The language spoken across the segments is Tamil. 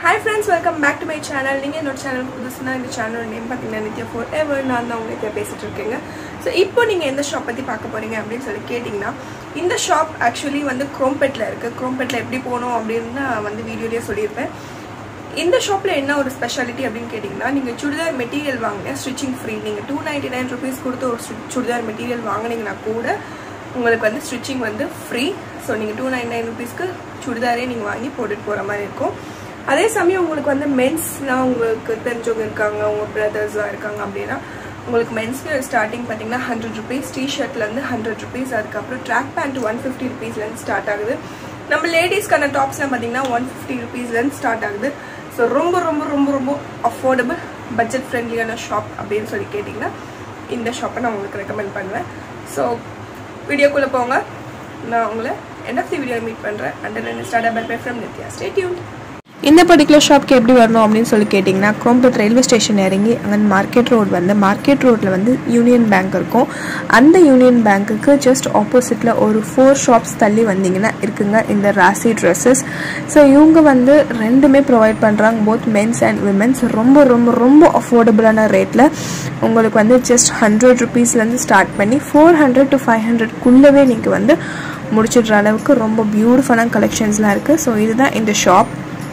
Hi friends welcome back to my channel நீங்கள் என்னோட சேனல் புதுசுனா இந்த சேனல் நேம் பார்த்தீங்கன்னா நித்யா ஃபோர் எவர் நான் தான் உங்களுக்கு பேசிட்டு இருக்கேங்க ஸோ இப்போ நீங்கள் எந்த ஷாப் பற்றி பார்க்க போகிறீங்க அப்படின்னு சொல்லி கேட்டிங்கன்னா இந்த ஷாப் ஆக்சுவலி வந்து குரோம்பேட்டில் இருக்குது குரோம்பேட்டில் எப்படி போகணும் அப்படின்னு நான் வந்து வீடியோலேயே சொல்லியிருப்பேன் இந்த ஷாப்பில் என்ன ஒரு ஸ்பெஷாலிட்டி அப்படின்னு கேட்டிங்கன்னா நீங்கள் சுடிதார் மெட்டீரியல் வாங்கினா ஸ்டிச்சிங் ஃப்ரீ நீங்கள் டூ நைன்ட்டி நைன் ருபீஸ் கொடுத்து ஒரு சுடிதார் மெட்டீரியல் வாங்கினீங்கன்னா கூட உங்களுக்கு வந்து ஸ்டிச்சிங் வந்து ஃப்ரீ ஸோ நீங்கள் டூ நைன் நைன் ருபீஸ்க்கு சுடிதாரே நீங்கள் வாங்கி போட்டுட்டு போகிற மாதிரி இருக்கும் அதே சமயம் உங்களுக்கு வந்து மென்ஸ்லாம் உங்களுக்கு தெரிஞ்சவங்க இருக்காங்க உங்கள் பிரதர்ஸ்லாம் இருக்காங்க அப்படின்னா உங்களுக்கு மென்ஸ்க்கு ஸ்டார்டிங் பார்த்தீங்கன்னா ஹண்ட்ரட் ருபீஸ் டிஷர்ட்லேருந்து ஹண்ட்ரட் ருபீஸ் அதுக்கப்புறம் ட்ராக் பேண்ட் ஒன் ஃபிஃப்டி ருபீஸ்லேருந்து ஸ்டார்ட் ஆகுது நம்ம லேடிஸ்க்கான டாப்ஸ்லாம் பார்த்தீங்கன்னா ஒன் ஃபிஃப்டி ருபீஸ்லேருந்து ஸ்டார்ட் ஆகுது ஸோ ரொம்ப ரொம்ப ரொம்ப ரொம்ப அஃபோர்டபுள் பட்ஜெட் ஃப்ரெண்ட்லியான ஷாப் அப்படின்னு சொல்லி கேட்டிங்கன்னா இந்த ஷாப்பை நான் உங்களுக்கு ரெக்கமெண்ட் பண்ணுவேன் ஸோ வீடியோக்குள்ளே போங்க நான் உங்களை end of the video meet பண்ணுறேன் and then start bye bye from Nithya stay tune இந்த பர்டிகுலர் ஷாப்க்கு எப்படி வரணும் அப்படின்னு சொல்லி கேட்டிங்கன்னா குரோம்பேட் ரயில்வே ஸ்டேஷன் இறங்கி அங்கே மார்க்கெட் ரோடு வந்து மார்க்கெட் ரோட்டில் வந்து யூனியன் பேங்க் இருக்கும் அந்த யூனியன் பேங்க்குக்கு ஜஸ்ட் ஆப்போசிட்டில் ஒரு ஃபோர் ஷாப்ஸ் தள்ளி வந்தீங்கன்னா இருக்குங்க இந்த ராசி ட்ரெஸ்ஸஸ் ஸோ இவங்க வந்து ரெண்டுமே ப்ரொவைட் பண்ணுறாங்க போத் மென்ஸ் அண்ட் விமென்ஸ் ரொம்ப ரொம்ப ரொம்ப அஃபோர்டபுளான ரேட்டில் உங்களுக்கு வந்து ஜஸ்ட் ஹண்ட்ரட் ருபீஸ்லேருந்து ஸ்டார்ட் பண்ணி ஃபோர் ஹண்ட்ரட் டு ஃபைவ் ஹண்ட்ரட்குள்ளவே நீங்கள் வந்து முடிச்சிடுற அளவுக்கு ரொம்ப பியூட்டிஃபுல்லான கலெக்ஷன்ஸ்லாம் இருக்குது ஸோ இதுதான் இந்த ஷாப்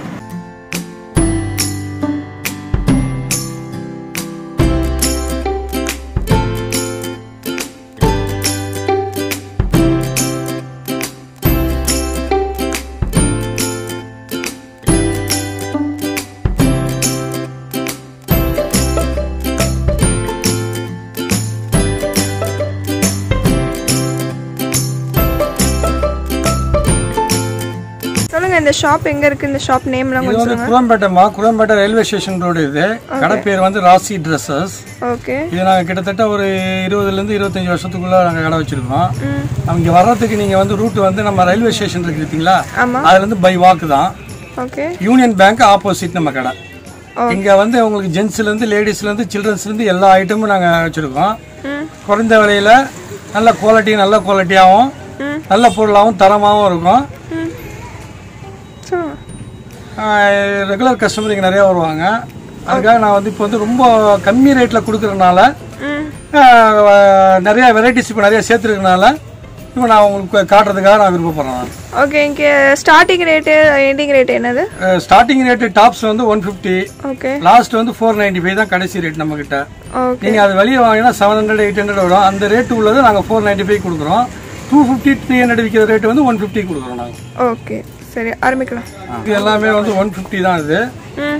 சொல்லுங்க இந்த ஷாப் எங்க இருக்கு இந்த ஷாப் நேம்லாம் இது கொஞ்சம் வந்து சொல்லுங்க குரம்பேட்டைமா குரம்பேட்டை ரயில்வே ஸ்டேஷன் ரோடு இது கடை பேர் வந்து ராசி ட்ரெஸ்ஸஸ் ஓகே இது நாங்கள் கிட்டத்தட்ட ஒரு இருபதுலேருந்து இருபத்தஞ்சி வருஷத்துக்குள்ள நாங்கள் கடை வச்சிருக்கோம் அவங்க வர்றதுக்கு நீங்கள் வந்து ரூட் வந்து நம்ம ரயில்வே ஸ்டேஷன் இருக்கு பார்த்தீங்களா ஆமா அதுலேருந்து பை வாக்கு தான் ஓகே யூனியன் பேங்க் ஆப்போசிட் நம்ம கடை இங்கே வந்து உங்களுக்கு ஜென்ஸ்லேருந்து லேடிஸ்லேருந்து சில்ட்ரன்ஸ்லேருந்து எல்லா ஐட்டமும் நாங்கள் வச்சுருக்கோம் ம் குறைந்த விலையில் நல்ல குவாலிட்டி நல்ல குவாலிட்டியாகவும் ம். நல்ல பொருளாகவும் தரமாகவும் இருக்கும் ம் சொல்லுங்க ரெகுலர் கஸ்டமர் இங்கே நிறையா வருவாங்க அதுக்காக நான் வந்து இப்போ வந்து ரொம்ப கம்மி ரேட்டில் கொடுக்குறதுனால ம் நிறைய வெரைட்டிஸ் இப்போ நிறைய சேர்த்துருக்கனால இப்போ நான் உங்களுக்கு காட்டுறதுக்காக நான் விருப்பப்படுறேன் நான் ஓகே இங்கே ஸ்டார்டிங் ரேட்டு எண்டிங் ரேட் என்னது ஸ்டார்டிங் ரேட்டு டாப்ஸ் வந்து ஒன் ஃபிஃப்டி ஓகே லாஸ்ட் வந்து ஃபோர் நைன்டி ஃபைவ் தான் கடைசி ரேட் நம்மக்கிட்ட ஓகே நீங்கள் அது வெளியே வாங்கினா செவன் ஹண்ட்ரட் எயிட் ஹண்ட்ரட் வரும் அந்த ரேட்டு உள்ளது நாங்கள் ஃபோர் நைன்டி ஃபைவ் கொடுக்குறோம் டூ ஃபிஃப்டி த்ரீ ஹண்ட்ரட் விற்கிற ரேட்டு வந்து ஒன் ஃபிஃப்டி கொடுக்குறோம் நாங்கள் ஓகே சரி ஆரம்பிக்கலாம் இது எல்லாமே வந்து ஒன் ஃபிஃப்டி தான் இது ம்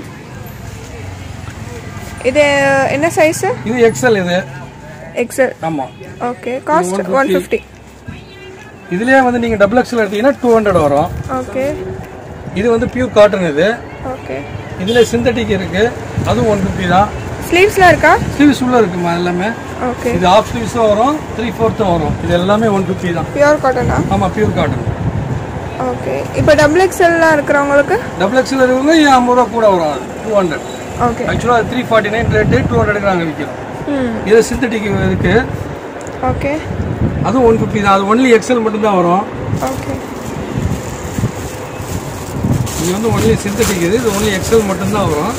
இது என்ன சைஸு இது எக்ஸல் இது எக்ஸல் ஆமாம் ஓகே காஸ்ட் ஒன் ஃபிஃப்டி இதுலயே வந்து நீங்கள் டபுள் எக்ஸல் எடுத்தீங்கன்னா டூ ஹண்ட்ரட் வரும் ஓகே இது வந்து பியூர் காட்டன் இது ஓகே இதுல சிந்தட்டிக் இருக்கு அதுவும் ஒன் ஃபிஃப்டி தான் ஸ்லீவ்ஸ்லாம் இருக்கா ஸ்லீவ்ஸ் உள்ள இருக்குமா எல்லாமே ஓகே இது ஆஃப் ஸ்லீவ்ஸும் வரும் த்ரீ ஃபோர்த்தும் வரும் இது எல்லாமே ஒன் ஃபிஃப்டி தான் பியூர் காட்டனா ஆமாம் பியூர் காட்டன் ஓகே இப்போ டபுள் எக்ஸல்லாம் இருக்கிறவங்களுக்கு டபுள் எக்ஸல் இருக்கவங்க ஐம்பது ரூபா கூட வரும் அது டூ ஹண்ட்ரட் ஓகே ஆக்சுவலாக அது three forty nine rate two ஹண்ட்ரடுக்கு நாங்கள் விற்கிறோம் ம் இது சிந்தட்டிக் இருக்கு ஓகே அதுவும் ஒன் ஃபிஃப்டி தான் அது ஒன்லி எக்ஸல் மட்டும்தான் வரும் ஓகே இது வந்து ஒன்லி சிந்தட்டிக் இது இது ஒன்லி எக்ஸல் மட்டும்தான் வரும்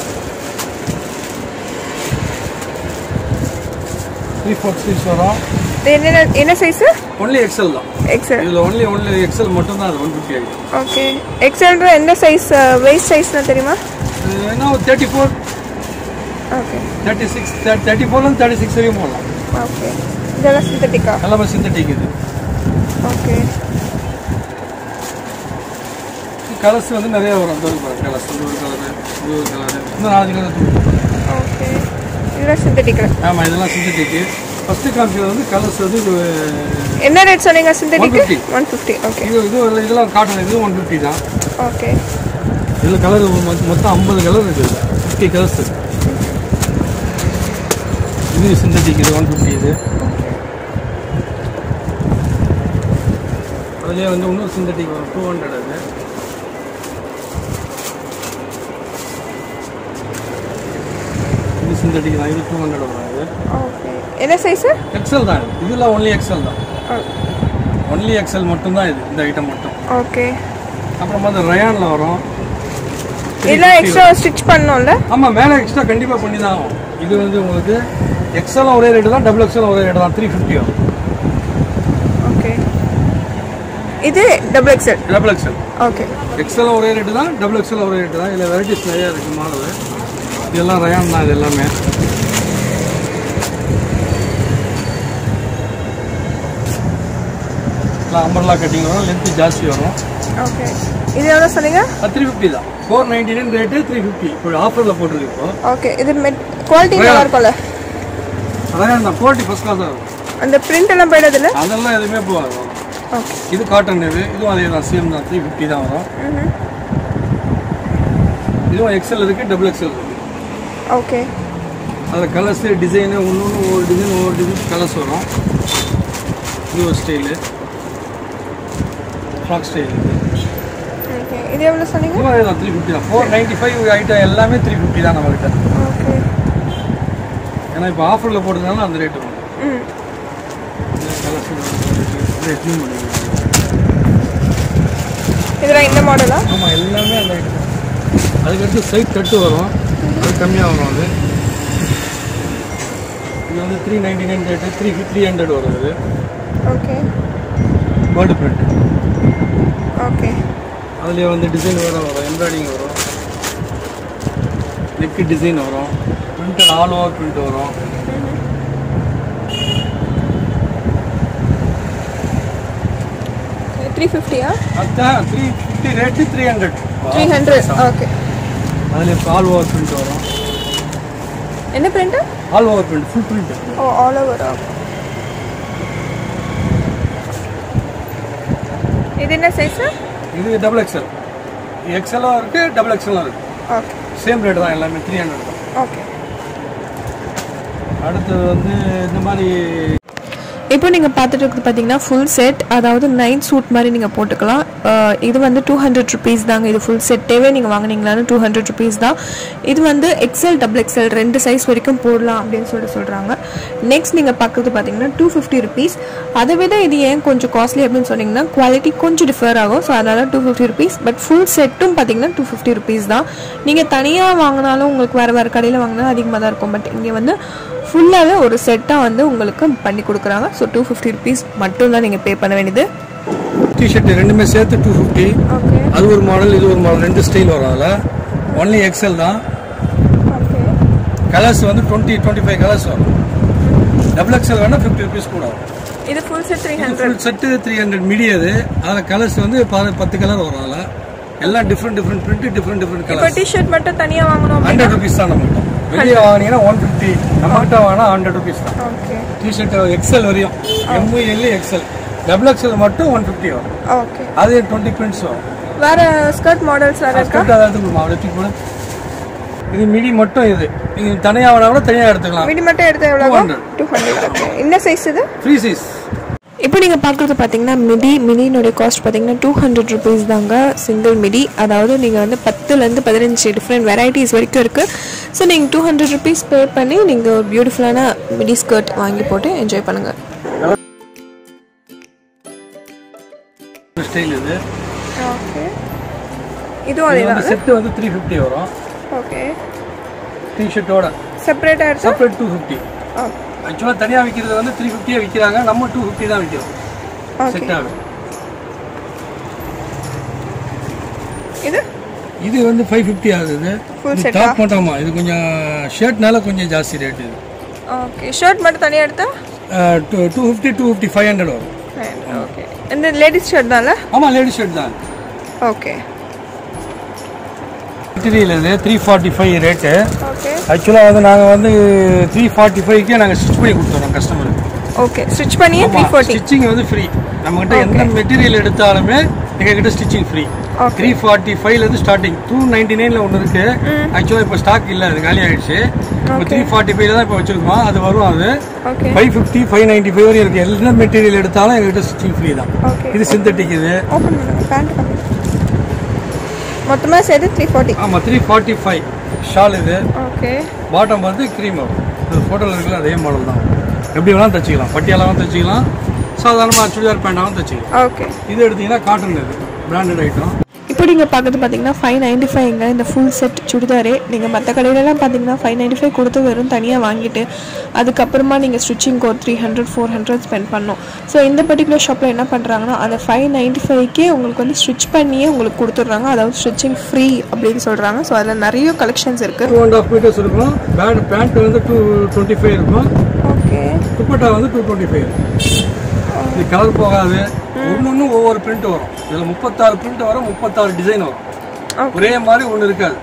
த்ரீ ஃபோர்த் ஸ்லீவ்ஸ் வரும் இது என்ன என்ன சைஸு ஒன்லி எக்ஸல் தான் எக்ஸல் இதில் ஒன்லி ஒன்லி எக்ஸல் மட்டும்தான் அது ஒன் ஃபிஃப்டி ஆகிடும் ஓகே எக்ஸல்ன்ற எந்த சைஸ் வெயிட் சைஸ்னு தெரியுமா என்ன ஒரு thirty four okay thirty six thirty ஃபோர்லேருந்து தேர்ட்டி சிக்ஸ் வரையும் போடலாம் ஓகே இதெல்லாம் சிந்தட்டிக்கா எல்லாமே சிந்தட்டிக் இது ஓகே கலர்ஸ் வந்து நிறைய வரும் கலர்ஸ் இந்த ஒரு கலரு இது ஒரு கலரு இன்னும் நாலஞ்சு கலர் ஓகே இதெல்லாம் சிந்தட்டிக்கா ஆமாம் இதெல்லாம் சிந்தட்டிக்கு ஃபஸ்ட்டு காமிச்சது வந்து கலர்ஸ் வந்து இது என்ன ரேட் சொன்னீங்க சிந்தட்டிக்கு 150. ஒன் ஃபிஃப்டி ஓகே இது இது இல்லை, இதெல்லாம் காட்டன் இது ஒன் ஃபிஃப்டி தான் ஓகே இதில் கலர் மொத்தம் ஐம்பது கலர் இருக்குது ஃபிஃப்டி கலர்ஸ் இது சிந்தட்டிக் இது ஒன் ஃபிஃப்டி இது அதுலேயே வந்து இன்னும் சிந்தட்டிக் வரும் டூ ஹண்ட்ரட் அது இது சிந்தட்டிக் தான் இது டூ ஹண்ட்ரட் வரும் இது ஓகே என்ன சைஸு எக்ஸல் தான் இது. இதெல்லாம் ஒன்லி எக்ஸல் தான் ஒன்லி எக்ஸல் மட்டும்தான் இது இந்த ஐட்டம் மட்டும் ஓகே அப்புறமா அந்த ரயானில் வரும் இதெல்லாம் எக்ஸ்ட்ரா ஸ்டிச் பண்ணோம்ல ஆமாம் மேலே எக்ஸ்ட்ரா கண்டிப்பாக பண்ணி தான் ஆகும் இது வந்து உங்களுக்கு எக்ஸலும் ஒரே ரேட்டு தான் டபுள் எக்ஸலும் ஒரே ரேட்டு தான் த்ரீ ஃபிஃப்டி ஆகும் ஓகே இது double XL double XL okay எக்ஸலும் ஒரே ரேட்டு தான் டபுள் எக்ஸலும் ஒரே ரேட்டு தான் இதில் வெரைட்டிஸ் நிறையா இருக்குது மாடல் இதெல்லாம் ரயான் தான் இது எல்லாமே எல்லாம் அம்பர்லா கட்டிங் வரும் லென்த்து ஜாஸ்தி வரும் ஓகே இது எவ்வளோ சொன்னீங்க த்ரீ ஃபிஃப்டி தான் four ninety nine rate three fifty இப்போ ஆஃபரில் போட்டிருக்கு இப்போ ஓகே இது மெட் குவாலிட்டி நல்லா இருக்கும்ல ரயான் தான் குவாலிட்டி ஃபஸ்ட் கிளாஸாக இருக்கும் அந்த பிரிண்ட் எல்லாம் போயிடுதுல அதெல்லாம் எதுவுமே போகாது ஓகே இது காட்டன் இது இதுவும் அதே தான் சேம் தான் த்ரீ ஃபிஃப்டி தான் வரும் இதுவும் எக்ஸல் இருக்குது டபுள் எக்ஸல் இருக்குது ஓகே அதில் கலர்ஸு டிசைனு ஒன்று ஒன்று ஒவ்வொரு டிசைன் ஒவ்வொரு டிசைன் கலர்ஸ் வரும் இது ஒரு ஸ்டைலு ஃப்ராக் ஸ்டைல் இது ஓகே இது எவ்வளோ சொன்னீங்க இதுவும் அதே தான் த்ரீ ஃபிஃப்டி தான் ஃபோர் நைன்ட்டி ஃபைவ் ஐட்டம் எல்லாமே த்ரீ ஃபிஃப்டி தான் நம்மகிட்ட ஓகே ஏன்னா இப்போ ஆஃபரில் போட்டதுனால அந்த ரேட்டு வரும் ம் கலர்ஸ் க்ளீன் பண்ணிக்கலாம் இதெல்லாம் இந்த மாடலா ஆமாம் எல்லாமே அந்த ஐட்டம் தான் அதுக்கடுத்து சைட் தட்டு வரும் அது கம்மியாக வரும் அது இது வந்து three ninety nine rate three three hundred வரும் இது ஓகே கோல்டு பிரிண்ட் ஓகே அதுலேயே வந்து டிசைன் வேறு வரும் எம்ப்ராய்டிங் வரும் நெக்கு டிசைன் வரும் பிரிண்டட் ஆல் ஓவர் பிரிண்ட் வரும் த்ரீ ஃபிஃப்டியா அதுதான் three fifty rate three hundred three hundred okay அதில் இப்போ ஆல் ஓவர் பிரிண்ட் வரும் என்ன print all over print full print oh all over இது என்ன சைஸு இது டபுள் எக்ஸ்எல் எக்ஸ்எல்லும் இருக்குது டபுள் எக்ஸ்எல்லும் இருக்குது ஓகே சேம் ரேட் தான் எல்லாமே த்ரீ ஹண்ட்ரட் தான் ஓகே அடுத்தது வந்து இந்த மாதிரி இப்போ நீங்கள் பார்த்துட்டு இருக்கிறது பார்த்தீங்கன்னா ஃபுல் செட் அதாவது நைட் சூட் மாதிரி நீங்கள் போட்டுக்கலாம் அஹ் இது வந்து டூ ஹண்ட்ரட் ருபீஸ் தாங்க இது ஃபுல் செட்டேவே நீங்கள் வாங்குனீங்களான்னு டூ ஹண்ட்ரட் ருபீஸ் தான் இது வந்து எக்ஸல் டபுள் எக்ஸல் ரெண்டு சைஸ் வரைக்கும் போடலாம் அப்படின்னு சொல்லிட்டு சொல்கிறாங்க நெக்ஸ்ட் நீங்கள் பார்க்குறது பார்த்தீங்கன்னா டூ ஃபிஃப்டி ருபீஸ் அதை விட இது ஏன் கொஞ்சம் காஸ்ட்லி அப்படின்னு சொன்னீங்கன்னா குவாலிட்டி கொஞ்சம் டிஃபர் ஆகும் ஸோ அதனால் two fifty rupees but full செட்டும் பார்த்தீங்கன்னா டூ ஃபிஃப்டி ருபீஸ் தான் நீங்கள் தனியாக வாங்கினாலும் உங்களுக்கு வேறு வேறு கடையில் வாங்கினாலும் அதிகமாக தான் இருக்கும் பட் இங்கே வந்து ஃபுல்லாகவே ஒரு செட்டாக வந்து உங்களுக்கு பண்ணி கொடுக்குறாங்க ஸோ டூ ஃபிஃப்டி ருபீஸ் மட்டும்தான் நீங்கள் பே பண்ண வேண்டியது டிஷர்ட் ரெண்டுமே சேர்த்து டூ ஃபிஃப்டி ஓகே அது ஒரு மாடல் இது ஒரு மாடல் ரெண்டு ஸ்டைல் வரும் அதில் ஒன்லி எக்ஸல் தான் ஓகே கலர்ஸ் வந்து டுவெண்ட்டி டுவெண்ட்டி ஃபைவ் கலர்ஸ் வரும் டபுள் எக்ஸல் வேணால் ஃபிஃப்டி ருபீஸ் கூட வரும் இது full set three hundred full set three hundred midi அது அதில் கலர்ஸ் வந்து ப- பத்து கலர் வரும் அதில் எல்லாம் different different print different different இப்போ கலர் டிஷர்ட் மட்டும் தனியாக வாங்கணும் ஹண்ட்ரட் ருபீஸ் தான் நம்மகிட்ட வெளியே வாங்கினீங்கன்னா ஒன் ஃபிஃப்டி நம்மகிட்ட வாங்கினா ஹண்ட்ரட் ருபீஸ் தான் ஓகே டிஷர்ட் எக்ஸல் வரையும் எம்ஐஎல் எக்ஸல் டபுள் எக்ஸல் மட்டும் ஒன் ஃபிஃப்டி வரும் ஓகே அது டுவெண்ட்டி பிரிண்ட்ஸ் வரும் வேற ஸ்கர்ட் மாடல்ஸ் வேற இருக்கா ஸ்கர்ட் அதாவது மாவட்டத்துக்கு கூட இது மிடி மட்டும் இது இது தனியாக வேணா கூட தனியாக எடுத்துக்கலாம் மிடி மட்டும் எடுத்தா எவ்வளோ 200. டூ ஹண்ட்ரட் ஓகே என்ன சைஸ் இது ஃப்ரீ சைஸ் இப்போ நீங்கள் பார்க்குறது பார்த்தீங்கன்னா மிடி மினினுடைய காஸ்ட் பார்த்தீங்கன்னா டூ ஹண்ட்ரட் ருபீஸ் தாங்க சிங்கிள் மிடி அதாவது நீங்கள் வந்து பத்துலேருந்து பதினஞ்சு டிஃப்ரெண்ட் வெரைட்டிஸ் வரைக்கும் இருக்குது ஸோ நீங்கள் டூ ஹண்ட்ரட் ருபீஸ் பே பண்ணி நீங்கள் ஒரு பியூட்டிஃபுல்லான மிடி ஸ்கர்ட் வாங்கி போட்டு என்ஜாய் பண்ணுங்கள் ஸ்டைல் இது ஓகே இதுவும் அதே இது தான் வந்து செட்டு வந்து த்ரீ ஃபிஃப்டி வரும் ஓகே டிஷர்ட்டோட செப்பரேட்டாக எடுத்தா செப்பரேட் டூ ஃபிஃப்டி ஓ ஆக்சுவலாக தனியாக விற்கிறது வந்து த்ரீ ஃபிஃப்டியாக விற்கிறாங்க நம்ம டூ ஃபிஃப்டி தான் விற்கிறோம் ஓகே செட்டாக இது இது வந்து ஃபைவ் ஃபிஃப்டி ஆகுது Full இது set டாப் மட்டும் இது கொஞ்சம் ஷர்ட்னால கொஞ்சம் ஜாஸ்தி ரேட் இது ஓகே ஷர்ட் மட்டும் தனியாக எடுத்தா two two fifty two fifty five hundred வரும் ஓகே இந்த லேடிஸ் ஷர்ட் தான்ல ஆமாம் லேடிஸ் ஷர்ட் தான் ஓகே மெட்டீரியல் இது three forty five rate okay ஆக்சுவலாக வந்து நாங்கள் வந்து த்ரீ ஃபார்ட்டி ஃபைவ்க்கே நாங்கள் ஸ்டிச் பண்ணி கொடுத்துறோம் கஸ்டமருக்கு ஓகே ஸ்டிச் பண்ணியே த்ரீ ஃபார்ட்டி ஸ்டிச்சிங் வந்து ஃப்ரீ நம்மகிட்ட எந்த மெட்டீரியல் எடுத்தாலுமே எங்ககிட்ட stitching free Okay. Three forty ஃபைவ்லேருந்து ஸ்டார்டிங் டூ நைன்டி நைனில் ஒன்று இருக்கு ஆக்சுவலாக இப்போ ஸ்டாக் இல்லை அது காலி ஆயிடுச்சு இப்போ த்ரீ ஃபார்ட்டி ஃபைவ்ல தான் இப்போ வச்சிருக்கோம் அது வரும் அது okay five fifty five ninety five வரையும் இருக்கு எல்லா மெட்டீரியல் எடுத்தாலும் எங்ககிட்ட ஸ்டிச்சிங் ஃப்ரீ தான் ஓகே இது சிந்தட்டிக் இது ஓப்பன் பண்ணுங்க பேண்ட் மொத்தமாக சேர்த்து த்ரீ ஃபார்ட்டி ஆமாம் த்ரீ ஃபார்ட்டி ஃபைவ் ஷால் இது ஓகே பாட்டம் வந்து க்ரீம் வரும் அது ஃபோட்டோவில் இருக்குல்ல அதே மாடல் தான் எப்படி வேணாலும் தச்சுக்கலாம் பட்டியாலாவும் தச்சுக்கலாம் சாதாரணமாக சுடிதார் பேண்டாகவும் தச்சுக்கலாம் ஓகே இது எடுத்தீங்கன்னா காட்டன் இது பிராண்டட் ஐட்டம் இப்போ நீங்கள் பார்க்குறது பார்த்தீங்கன்னா ஃபைவ் நைன்டி ஃபைவ்ங்க இந்த ஃபுல் செட் சுடிதாரே நீங்கள் மற்ற கடையிலலாம் பார்த்தீங்கன்னா ஃபைவ் நைன்டி ஃபைவ் கொடுத்து வெறும் தனியாக வாங்கிட்டு அதுக்கப்புறமா நீங்கள் ஸ்டிச்சிங்க்கு ஒரு three hundred four hundred spend பண்ணணும் ஸோ இந்த பர்டிகுலர் ஷாப்பில் என்ன பண்ணுறாங்கன்னா அந்த ஃபைவ் நைன்டி ஃபைவ்க்கே உங்களுக்கு வந்து ஸ்டிச் பண்ணியே உங்களுக்கு கொடுத்துட்றாங்க அதாவது ஸ்டிச்சிங் ஃப்ரீ அப்படின்னு சொல்கிறாங்க ஸோ அதில் நிறைய கலெக்ஷன்ஸ் இருக்குது டூ அண்ட் ஆஃப் மீட்டர்ஸ் இருக்கும் பேண்ட் பேண்ட் வந்து டூ டுவெண்ட்டி ஃபைவ் இருக்கும் ஓகே துப்பட்டா வந்து டூ டுவெண்ட்டி ஃபைவ் இது கலர் போகாது ஒன்று ஒன்று ஒவ்வொரு பிரிண்ட் வரும் இதில் முப்பத்தாறு பிரிண்ட் வரும் முப்பத்தாறு டிசைன் வரும் ஒரே மாதிரி ஒன்று இருக்காது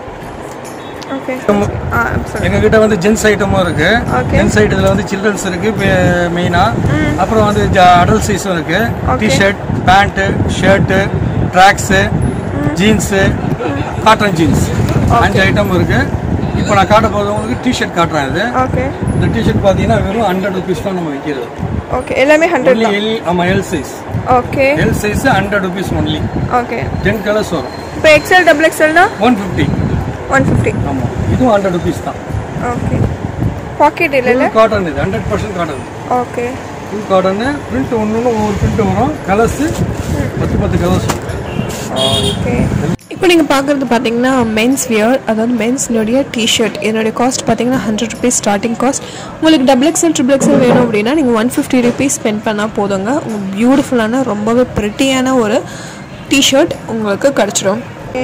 ஓகே ஆ sorry. எங்க கிட்ட வந்து ஜென்ஸ் ஐட்டமும் இருக்கு Okay. ஜென்ஸ் ஐட்டத்தில் வந்து சில்ட்ரன்ஸ் இருக்கு மெயினா அப்புறம் வந்து அடல்ட் சைஸும் இருக்கு T-shirt pant shirt tracks jeans cotton jeans அஞ்சு ஐட்டம் இருக்கு இப்போ நான் காட்ட போகிறது உங்களுக்கு டிஷர்ட் காட்டுறேன் இது ஓகே இந்த டிஷர்ட் பார்த்தீங்கன்னா வெறும் ஹண்ட்ரட் ருபீஸ் தான் நம்ம விற்கிறது ஓகே எல்லாமே ஹண்ட்ரட் ஒன்லி எல் ஆமாம் L size okay L size hundred rupees only okay ten colours வரும் இப்போ எக்ஸ்எல் டபுள் எக்ஸ்எல்னா ஒன் ஃபிஃப்டி ஒன் ஃபிஃப்டி ஆமாம் இதுவும் ஹண்ட்ரட் ருபீஸ் தான் ஓகே பாக்கெட் இல்லைல்ல காட்டன் இது hundred percent cotton okay full cotton print ஒன்று ஒன்று ஒவ்வொரு பிரிண்ட் வரும் கலர்ஸு பத்து பத்து கலர்ஸ் ஓகே இப்போ நீங்கள் பார்க்குறது பார்த்தீங்கன்னா மென்ஸ் வியர் அதாவது மென்ஸ்னுடைய டிஷர்ட் என்னுடைய காஸ்ட் பார்த்தீங்கன்னா ஹண்ட்ரட் ருபீஸ் ஸ்டார்டிங் காஸ்ட் உங்களுக்கு டபுள் எக்ஸ்எல் ட்ரிபிள் எக்ஸ்எல் வேணும் அப்படின்னா நீங்கள் ஒன் ஃபிஃப்டி ருபீஸ் ஸ்பெண்ட் பண்ணால் போதுங்க உங்களுக்கு பியூட்டிஃபுல்லான ரொம்பவே ப்ரிட்டியான ஒரு டிஷர்ட் உங்களுக்கு கிடச்சிடும்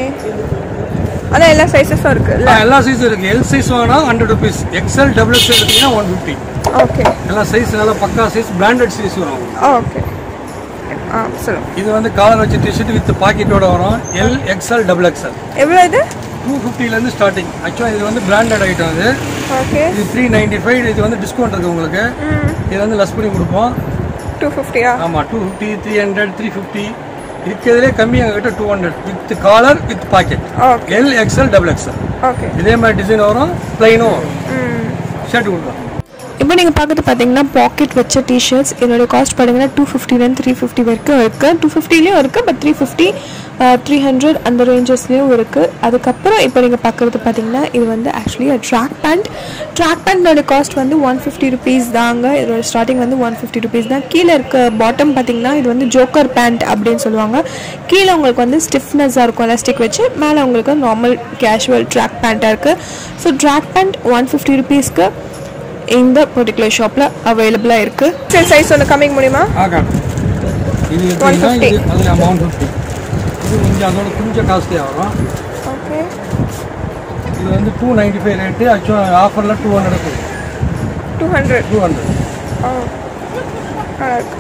அதான் எல்லா சைஸஸும் இருக்குல்ல எல்லா சைஸும் இருக்குது எல் சைஸ் வேணா hundred rupees XL double XL எடுத்தீங்கன்னா ஒன் ஃபிஃப்டி ஓகே எல்லா சைஸ் நல்லா பக்கா சைஸ் பிராண்டட் சைஸ் வரும் ஓகே ஆ சொல்லுங்கள் இது வந்து காலர் வச்ச டிஷர்ட் வித் பாக்கெட்டோட வரும் எல் எக்ஸ்எல் டபுள் எக்ஸ்எல் எவ்வளோ இது டூ ஃபிஃப்டிலேருந்து ஸ்டார்டிங் ஆக்சுவலாக இது வந்து பிராண்டட் ஐட்டம் இது ஓகே இது த்ரீ நைன்டி ஃபைவ் இது வந்து டிஸ்கவுண்ட் இருக்குது உங்களுக்கு இது வந்து லெஸ் பண்ணி கொடுப்போம் டூ ஃபிஃப்டியா ஆமாம் two fifty three hundred three fifty இருக்கிறதுலே கம்மி எங்ககிட்ட two hundred with collar with pocket okay L XL double XL okay இதே மாதிரி டிசைன் வரும் ப்ளைனும் வரும் ஷர்ட் கொடுக்கலாம் இப்போ நீங்கள் பார்க்குறது பார்த்தீங்கன்னா பாக்கெட் வச்ச டிஷர்ட்ஸ் என்னோட காஸ்ட் பார்த்தீங்கன்னா டூ ஃபிஃப்டிலேருந்து த்ரீ ஃபிஃப்டி வரைக்கும் இருக்குது டூ ஃபிஃப்டிலையும் இருக்குது but three fifty three hundred அந்த ரேஞ்சஸ்லேயும் இருக்குது அதுக்கப்புறம் இப்போ நீங்கள் பார்க்குறது பார்த்தீங்கன்னா இது வந்து ஆக்சுவலி ட்ராக் பேண்ட் ட்ராக் பேண்டோட காஸ்ட் வந்து ஒன் ஃபிஃப்டி ருபீஸ் தாங்க இதோட ஸ்டார்டிங் வந்து ஒன் ஃபிஃப்டி ருபீஸ் தான் கீழே இருக்க பாட்டம் பார்த்தீங்கன்னா இது வந்து ஜோக்கர் பேண்ட் அப்படின்னு சொல்லுவாங்க கீழே உங்களுக்கு வந்து ஸ்டிஃப்னஸாக இருக்கும் எலாஸ்டிக் வச்சு மேலே உங்களுக்கு நார்மல் கேஷுவல் ட்ராக் பேண்ட்டாக இருக்குது so track pant one fifty ருபீஸ்க்கு இந்த பர்டிகுலர் ஷாப்பில் அவைலபிளாக இருக்குது சரி சைஸ் ஒன்று கம்மிங் முடியுமா ஆகா இது எடுத்தீங்கன்னா இது அது அமௌண்ட் ஃபிஃப்டி இது கொஞ்சம் அதோட கொஞ்சம் காஸ்ட்லியாக வரும் ஓகே இது வந்து டூ நைன்டி ஃபைவ் ரேட்டு ஆக்சுவலாக ஆஃபரில் டூ ஹண்ட்ரட் போகுது டூ ஹண்ட்ரட் டூ ஹண்ட்ரட் ஆ நல்லா இருக்கு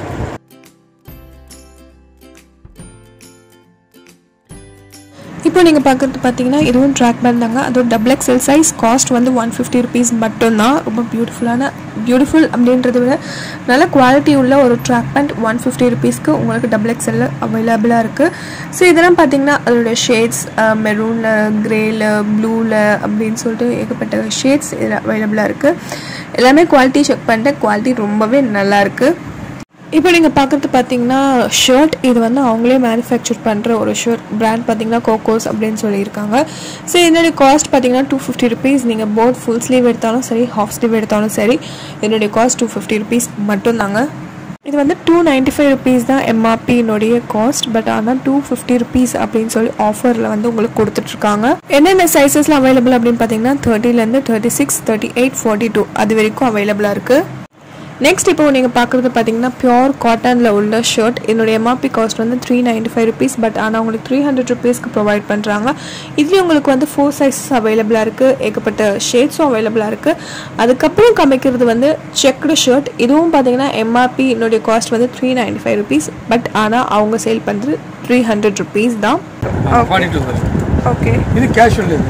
இப்போ நீங்கள் பார்க்குறது பார்த்தீங்கன்னா இதுவும் ட்ராக் பேண்ட் தாங்க அதோட டபுள் எக்ஸல் சைஸ் காஸ்ட் வந்து ஒன் ஃபிஃப்டி ருபீஸ் மட்டும்தான் ரொம்ப பியூட்டிஃபுல்லான பியூட்டிஃபுல் அப்படின்றத விட நல்ல குவாலிட்டி உள்ள ஒரு ட்ராக் பேண்ட் ஒன் ஃபிஃப்டி ருபீஸ்க்கு உங்களுக்கு டபுள் எக்ஸல்ல அவைலபிளாக இருக்குது ஸோ இதெல்லாம் பார்த்தீங்கன்னா அதோட ஷேட்ஸ் மெரூனில் க்ரேல ப்ளூவில் அப்படின்னு சொல்லிட்டு ஏகப்பட்ட ஷேட்ஸ் இதில் அவைலபிளாக இருக்குது எல்லாமே குவாலிட்டி செக் பண்ணிட்டேன் குவாலிட்டி ரொம்பவே நல்லா இருக்குது இப்போ நீங்கள் பார்க்குறது பார்த்தீங்கன்னா ஷர்ட் இது வந்து அவங்களே மேனுஃபேக்சர் பண்ணுற ஒரு ஷர்ட் பிராண்ட் பார்த்தீங்கன்னா கோகோஸ் அப்படின்னு சொல்லியிருக்காங்க ஸோ இதனுடைய காஸ்ட் பார்த்தீங்கன்னா டூ ஃபிஃப்டி ருபீஸ் நீங்கள் போத் ஃபுல் ஸ்லீவ் எடுத்தாலும் சரி ஹாஃப் ஸ்லீவ் எடுத்தாலும் சரி என்னுடைய காஸ்ட் டூ ஃபிஃப்டி ருபீஸ் மட்டும்தாங்க இது வந்து டூ நைன்ட்டி ஃபைவ் ருபீஸ் தான் எம்ஆர்பியினுடைய காஸ்ட் பட் ஆனால் டூ ஃபிஃப்டி ருபீஸ் அப்படின்னு சொல்லி ஆஃபரில் வந்து உங்களுக்கு கொடுத்துட்ருக்காங்க என்னென்ன சைஸஸில் அவைலபிள் அப்படின்னு பார்த்தீங்கன்னா தேர்ட்டிலேருந்து thirty six thirty eight forty two அது வரைக்கும் அவைலபிளாக இருக்குது நெக்ஸ்ட் இப்போ நீங்கள் பார்க்குறது பார்த்தீங்கன்னா பியோர் காட்டனில் உள்ள ஷர்ட் என்னுடைய எம்ஆர்பி காஸ்ட் வந்து three ninety five rupees but ஆனால் உங்களுக்கு த்ரீ ஹண்ட்ரட் ருபீஸ்க்கு ப்ரொவைட் பண்ணுறாங்க இதுலேயும் உங்களுக்கு வந்து ஃபோர் சைஸஸ் அவைலபிளாக இருக்குது ஏகப்பட்ட ஷேட்ஸும் அவைலபிளாக இருக்குது அதுக்கப்புறம் காமிக்கிறது வந்து செக்டு ஷர்ட் இதுவும் பார்த்தீங்கன்னா எம்ஆர்பி என்னுடைய காஸ்ட் வந்து three ninety five rupees but ஆனால் அவங்க சேல் பண்ணுறது த்ரீ ஹண்ட்ரட் ருபீஸ் தான் ஃபார்ட்டி டூ ஓகே இது கேஷுவல் இது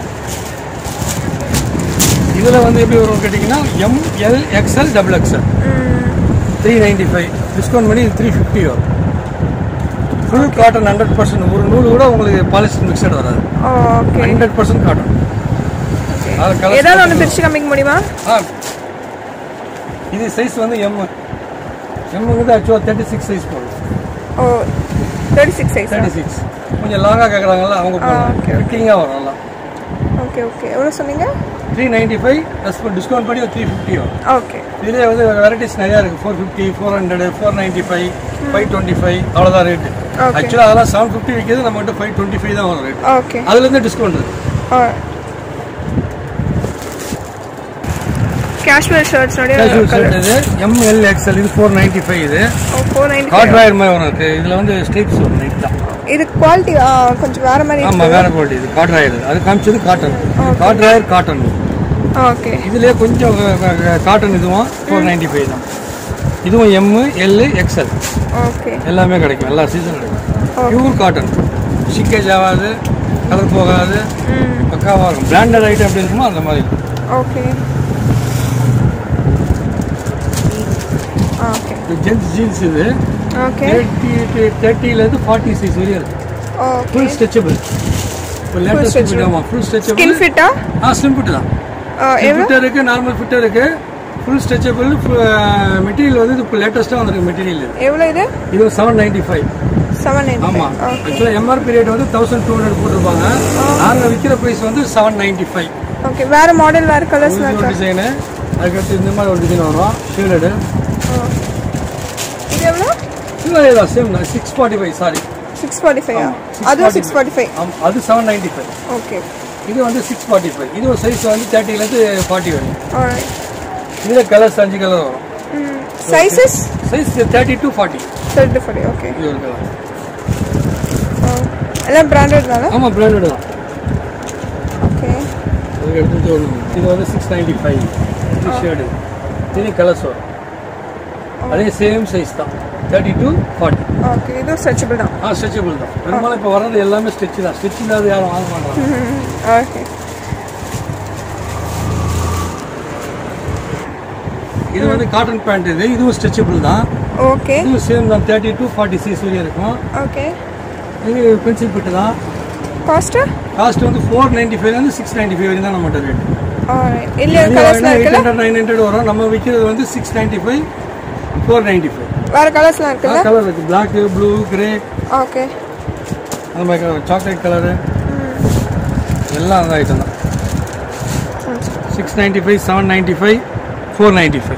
இதில் வந்து எப்படி வரும் கேட்டிங்கன்னா M L XL double XL three ninety five discount பண்ணி த்ரீ ஃபிஃப்டி வரும் ஃபுல் காட்டன் ஹண்ட்ரட் பர்சன்ட் ஒரு நூல் கூட உங்களுக்கு பாலிஸ்டர் மிக்சட் வராது ஓகே ஹண்ட்ரட் பர்சன்ட் காட்டன் அதில் கலர் ஏதாவது ஒன்று பிரித்து காமிக்க முடியுமா ஆ இது சைஸ் வந்து எம் எம்முங்கிறது ஆக்சுவலாக தேர்ட்டி சிக்ஸ் சைஸ் போடும் oh thirty six size thirty six கொஞ்சம் லாங்காக கேட்குறாங்கல்ல அவங்க okay, ஃபிட்டிங்காக வரும் நல்லா ஓகே ஓகே எவ்வளோ சொன்னீங்க three ninety five plus discount பண்ணி ஒரு த்ரீ ஃபிஃப்டி வரும் ஓகே இதுலேயே வந்து வெரைட்டிஸ் நிறையா இருக்குது four fifty four hundred four ninety five five twenty five அவ்வளோதான் ரேட்டு Okay. ஆக்சுவலாக அதெல்லாம் செவன் ஃபிஃப்டி விற்கிறது நம்மகிட்ட ஃபைவ் டுவெண்ட்டி ஃபைவ் தான் வரும் ரேட் ஓகே அதுலேருந்து டிஸ்கவுண்ட் இருக்குது கேஷுவல் ஷர்ட்ஸ்னுடைய கேஷுவல் ஷர்ட் இது எம்எல் எக்ஸ்எல் இது ஃபோர் நைன்ட்டி ஃபைவ் இது ஃபோர் நைன்டி காட் ராயர் மாதிரி வரும் இருக்கு இதில் வந்து ஸ்டேப்ஸ் வரும் நைட் தான் இது குவாலிட்டி கொஞ்சம் வேற மாதிரி ஆமாம் வேற குவாலிட்டி இது காட் ராயர் அது காமிச்சது cotton corduroy cotton okay இதுலேயே கொஞ்சம் காட்டன் இதுவும் ஃபோர் நைன்ட்டி ஃபைவ் தான் இதுவும் எம்மு எல் எக்ஸ்எல் ஓகே எல்லாமே கிடைக்கும் எல்லா சீசன் கிடைக்கும் பியூர் காட்டன் ஷிக்கேஜ் ஆகாது கலர் போகாது பக்காவாக இருக்கும் பிராண்டட் ஐட்டம் எப்படி இருக்குமோ அந்த மாதிரி இருக்கும் ஓகே ஓகே இது ஜென்ஸ் ஜீன்ஸ் இது ஓகே தேர்ட்டி தேர்ட்டிலேருந்து ஃபார்ட்டி சைஸ் வரையும் இருக்கு ஓகே ஃபுல் ஸ்ட்ரெச்சபிள் இப்போ லேட்டஸ்ட் stretchable. ஆமாம் ஃபுல் ஸ்கின் ஸ்ட்ரெச்சபிள் ஃபிட்டா ஆ ஸ்லிம் ஃபிட் தான் எவ்வளோ ஃபிட்டர் இருக்கு நார்மல் ஃபிட்டர் இருக்கு ஃபுல் ஸ்ட்ரெச்சபிள் மெட்டீரியல் வந்து இப்போ லேட்டஸ்ட்டாக வந்திருக்கு மெட்டீரியல் இது எவ்வளோ இது இது seven ninety five seven ninety ஆமாம் ஓகே ஆக்சுவலாக எம்ஆர்பி ரேட் வந்து தௌசண்ட் டூ ஹண்ட்ரட் போட்டிருப்பாங்க நாங்கள் விற்கிற ப்ரைஸ் வந்து செவன் நைன்டி ஃபைவ் ஓகே வேற மாடல் வேற கலர்ஸ்லாம் ஒரு இருக்கா டிசைனு அதுக்கடுத்து இந்த மாதிரி ஒரு டிசைன் வரும் ஷீல்டு இது எவ்வளோ இல்லை தான் சேம் தான் six forty five sorry six forty five அதுவும் சிக்ஸ் ஃபார்ட்டி ஃபைவ் ஆமாம் அது செவன் நைன்டி ஃபைவ் ஓகே இது வந்து சிக்ஸ் ஃபார்ட்டி ஃபைவ் இது ஒரு சைஸ் வந்து தேர்ட்டிலேருந்து ஃபார்ட்டி வரும் ஆல்ரைட் இதில் கலர்ஸ் அஞ்சு கலர் வரும் sizes size thirty to forty thirty forty okay இது ஒரு கலர் எல்லாம் பிராண்டட் தானே ஆமாம் பிராண்டட் தான் ஓகே இதுக்கு எடுத்து ஒன்று இது வந்து சிக்ஸ் நைன்டி ஃபைவ் இது ஷேடு இது கலர்ஸ் வரும் அதே சேம் சைஸ் தான் தேர்ட்டி டு ஃபார்ட்டி ஓகே இதுவும் ஸ்ட்ரெச்சபிள் தான் ஆ ஸ்ட்ரெச்சபிள் தான் பெரும்பாலும் இப்போ வர்றது எல்லாமே ஸ்ட்ரெச் தான் ஸ்ட்ரெச் இல்லாத யாரும் வாங்க மாட்டாங்க ஓகே இது வந்து காட்டன் பேண்ட் இது இதுவும் ஸ்ட்ரெச்சபிள் தான் ஓகே இதுவும் சேம் தான் தேர்ட்டி டு ஃபார்ட்டி சைஸ் வரையும் இருக்கும் ஓகே இது பென்சில் பிட்டு தான் காஸ்ட்டு காஸ்ட் வந்து ஃபோர் நைன்டி ஃபைவ்லேருந்து சிக்ஸ் நைன்டி ஃபைவ் வரையும் தான் நம்மகிட்ட ரேட் ஆல்ரைட் இல்லையா கலர்ஸ்லாம் எயிட் இருக்குல்ல ஹண்ட்ரட் நைன் ஹண்ட்ரட் வரும் நம்ம விற்கிறது வந்து six ninety five four ninety five வேற கலர்ஸ்லாம் இருக்குல்ல கலர் இருக்கு பிளாக் ப்ளூ கிரே ஓகே அந்த மாதிரி கலர் சாக்லேட் கலரு எல்லாம் அந்த ஐட்டம் தான் six ninety five seven ninety five four ninety five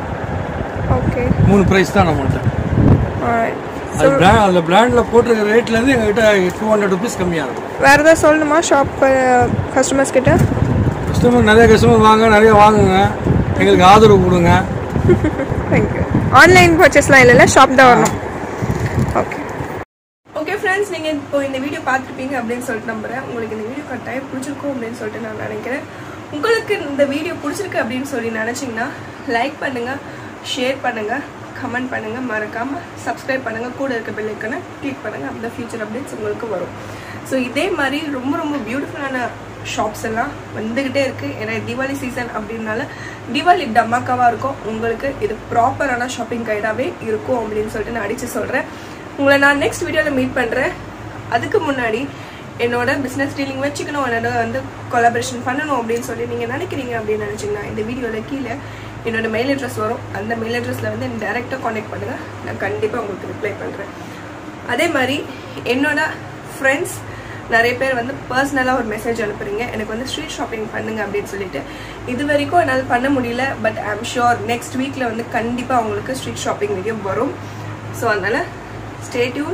okay மூணு ப்ரைஸ் தான் நம்மள்ட்ட ஆல்ரைட் அது பிராண்ட் அதில் பிராண்டில் போட்டிருக்க ரேட்லேருந்து எங்ககிட்ட டூ ஹண்ட்ரட் ருபீஸ் கம்மியாக இருக்கும் வேற ஏதாவது சொல்லணுமா ஷாப் கஸ்டமர்ஸ் கிட்ட கஸ்டமர் நிறைய கஸ்டமர் வாங்க நிறைய வாங்குங்க எங்களுக்கு ஆதரவு கொடுங்க தேங்க்யூ ஆன்லைன் பர்ச்சேஸ்லாம் இல்லைல்ல ஷாப் தான் வரணும் ஓகே ஓகே ஃப்ரெண்ட்ஸ் நீங்கள் இப்போ இந்த வீடியோ பார்த்துருப்பீங்க அப்படின்னு சொல்லிட்டு நம்புறேன் உங்களுக்கு இந்த வீடியோ கட்டாயம் பிடிச்சிருக்கும் அப்படின்னு சொல்லிட்டு நான் நினைக்கிறேன் உங்களுக்கு இந்த வீடியோ பிடிச்சிருக்கு அப்படின்னு சொல்லி நினச்சிங்கன்னா லைக் பண்ணுங்கள் ஷேர் பண்ணுங்கள் கமெண்ட் பண்ணுங்கள் மறக்காமல் சப்ஸ்கிரைப் பண்ணுங்கள் கூட இருக்க பெல் ஐக்கனை கிளிக் பண்ணுங்கள் அந்த ஃபியூச்சர் அப்டேட்ஸ் உங்களுக்கு வரும் ஸோ இதே மாதிரி ரொம்ப ரொம்ப பியூட்டிஃபுல்லான ஷாப்ஸ் எல்லாம் வந்துக்கிட்டே இருக்குது ஏன்னா தீபாவளி சீசன் அப்படின்னால தீபாவளி டமாக்காவாக இருக்கும் உங்களுக்கு இது ப்ராப்பரான ஷாப்பிங் கைடாகவே இருக்கும் அப்படின்னு சொல்லிட்டு நான் அடித்து சொல்கிறேன் உங்களை நான் நெக்ஸ்ட் வீடியோவில் மீட் பண்ணுறேன் அதுக்கு முன்னாடி என்னோட பிஸ்னஸ் டீலிங் வச்சுக்கணும் என்னோட வந்து கொலாபரேஷன் பண்ணணும் அப்படின்னு சொல்லி நீங்கள் நினைக்கிறீங்க அப்படின்னு நினச்சிங்கன்னா இந்த வீடியோவில் கீழே என்னோட மெயில் அட்ரஸ் வரும் அந்த மெயில் அட்ரஸில் வந்து டேரெக்டாக காண்டாக்ட் பண்ணுங்கள் நான் கண்டிப்பாக உங்களுக்கு ரிப்ளை பண்ணுறேன் அதே மாதிரி என்னோட ஃப்ரெண்ட்ஸ் நிறைய பேர் வந்து பர்சனலாக ஒரு மெசேஜ் அனுப்புறீங்க எனக்கு வந்து ஸ்ட்ரீட் ஷாப்பிங் பண்ணுங்க அப்படின்னு சொல்லிட்டு இது வரைக்கும் என்னால் பண்ண முடியல but I am sure next வீக்கில் வந்து கண்டிப்பாக உங்களுக்கு ஸ்ட்ரீட் ஷாப்பிங் வீடியோ வரும் ஸோ அதனால் ஸ்டேட்யூன்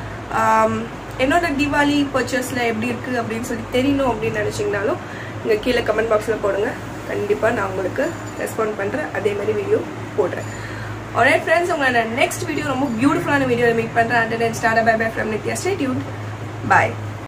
என்னோட தீபாவளி பர்ச்சேஸில் எப்படி இருக்குது அப்படின்னு சொல்லி தெரியணும் அப்படின்னு நினச்சிங்கனாலும் இங்கே கீழே கமெண்ட் பாக்ஸில் போடுங்க கண்டிப்பாக நான் உங்களுக்கு ரெஸ்பாண்ட் பண்ணுறேன் அதே மாதிரி வீடியோ போடுறேன் ஒரே ஃப்ரெண்ட்ஸ் உங்களை நான் நெக்ஸ்ட் வீடியோ ரொம்ப பியூட்டிஃபுல்லான வீடியோவில் மீட் பண்ணுறேன் and start bye bye from Nithya stay tune bye